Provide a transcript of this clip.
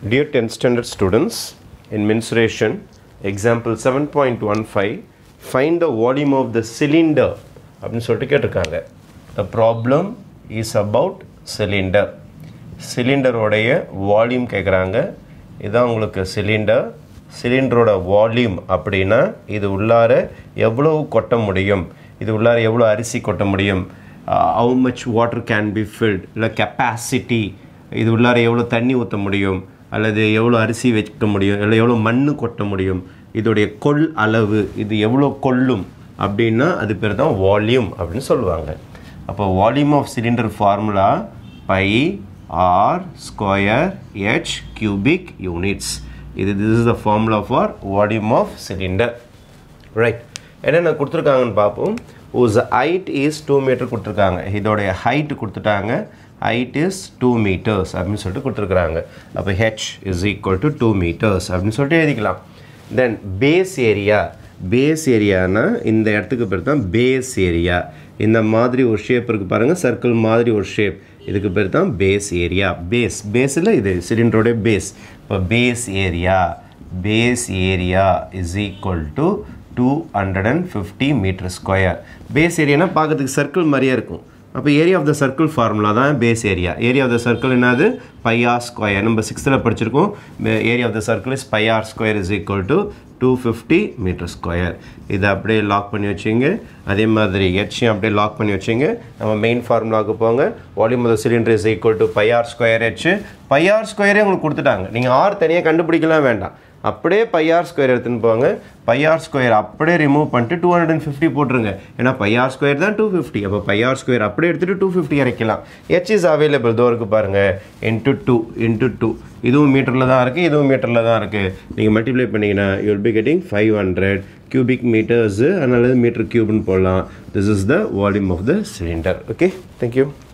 Dear 10th standard students, in mensuration, example 7.15, find the volume of the cylinder அப்படின்னு சொல்லிட்டு கேட்டிருக்காங்க the problem is about cylinder சிலிண்டரோடைய volume கேட்குறாங்க இதுதான் உங்களுக்கு சிலிண்டர் சிலிண்டரோட வால்யூம் அப்படின்னா இது உள்ளார எவ்வளோ கொட்ட முடியும் இது உள்ளார எவ்வளோ அரிசி கொட்ட முடியும் how much water can be filled இல்லை கெப்பாசிட்டி இது உள்ளார எவ்வளோ தண்ணி ஊற்ற முடியும் அல்லது எவ்வளோ அரிசி வைக்க முடியும் இல்லை எவ்வளோ மண் கொட்ட முடியும் இதோடைய கொள் அளவு இது எவ்வளோ கொள்ளும் அப்படின்னா அது பேர் தான் வால்யூம் அப்படின்னு சொல்லுவாங்க அப்போ volume of cylinder formula pi r square h cubic units இது this is the formula for volume of cylinder right என்னென்ன கொடுத்துருக்காங்கன்னு பார்ப்போம் உஸ் ஹைட் இஸ் டூ மீட்டர் கொடுத்துருக்காங்க இதோடைய ஹைட் கொடுத்துட்டாங்க ஹைட் இஸ் டூ மீட்டர்ஸ் அப்படின்னு சொல்லிட்டு கொடுத்துருக்குறாங்க அப்போ h is equal to two metres அப்படின்னு சொல்லிட்டு எழுதிக்கலாம் தென் பேஸ் ஏரியா பேஸ் ஏரியானா இந்த இடத்துக்கு பேர் தான் பேஸ் ஏரியா இந்த மாதிரி ஒரு ஷேப் இருக்குது பாருங்கள் சர்க்கிள் மாதிரி ஒரு ஷேப் இதுக்கு பேர் தான் பேஸ் ஏரியா பேஸ் பேஸில் இது சிலிண்டரோடைய பேஸ் இப்போ base area base area is equal to two hundred and fifty metre square பேஸ் ஏரியானா பார்க்கறதுக்கு சர்க்கிள் மாதிரியே இருக்கும் அப்போ area of the circle formula தான் base area area of the circle என்னது பையார் ஸ்கொயர் நம்ம சிக்ஸ்த்தில் படிச்சிருக்கோம் area of the circle is pi r square is equal to two fifty metre square இதை அப்படியே லாக் பண்ணி வச்சிங்க அதே மாதிரி ஹெச்சையும் அப்படியே லாக் பண்ணி வச்சிங்க நம்ம மெயின் ஃபார்முலாவுக்கு போங்க volume of the cylinder is equal to pi r square h pi r ஸ்கொயரே உங்களுக்கு கொடுத்துட்டாங்க நீங்கள் ஆர் தனியாக கண்டுபிடிக்கலாம் வேண்டாம் அப்படியே பையார் ஸ்கொயர் எடுத்துன்னு போங்க பையார் ஸ்கொயர் அப்படியே ரிமூவ் பண்ணிட்டு டூ ஹண்ட்ரட் அண்ட் ஃபிஃப்டி போட்டுருங்க ஏன்னா பையார் ஸ்கொயர் தான் டூ ஃபிஃப்டி அப்போ பையார் ஸ்கொயர் அப்படியே எடுத்துகிட்டு டூ ஃபிஃப்டி இறக்கலாம் ஹெச் இஸ் அவைலபிள் தோ இருக்குது பாருங்கள் இன்ட்டு டூ இன்ட்டு டூ இதுவும் மீட்டரில் தான் இருக்குது இதுவும் மீட்டரில் தான் இருக்குது நீங்கள் மல்டிப்ளை பண்ணிங்கன்னா you will be getting five hundred cubic metres அதனால மீட்டர் க்யூப்னு போடலாம் this is the volume of the cylinder okay thank you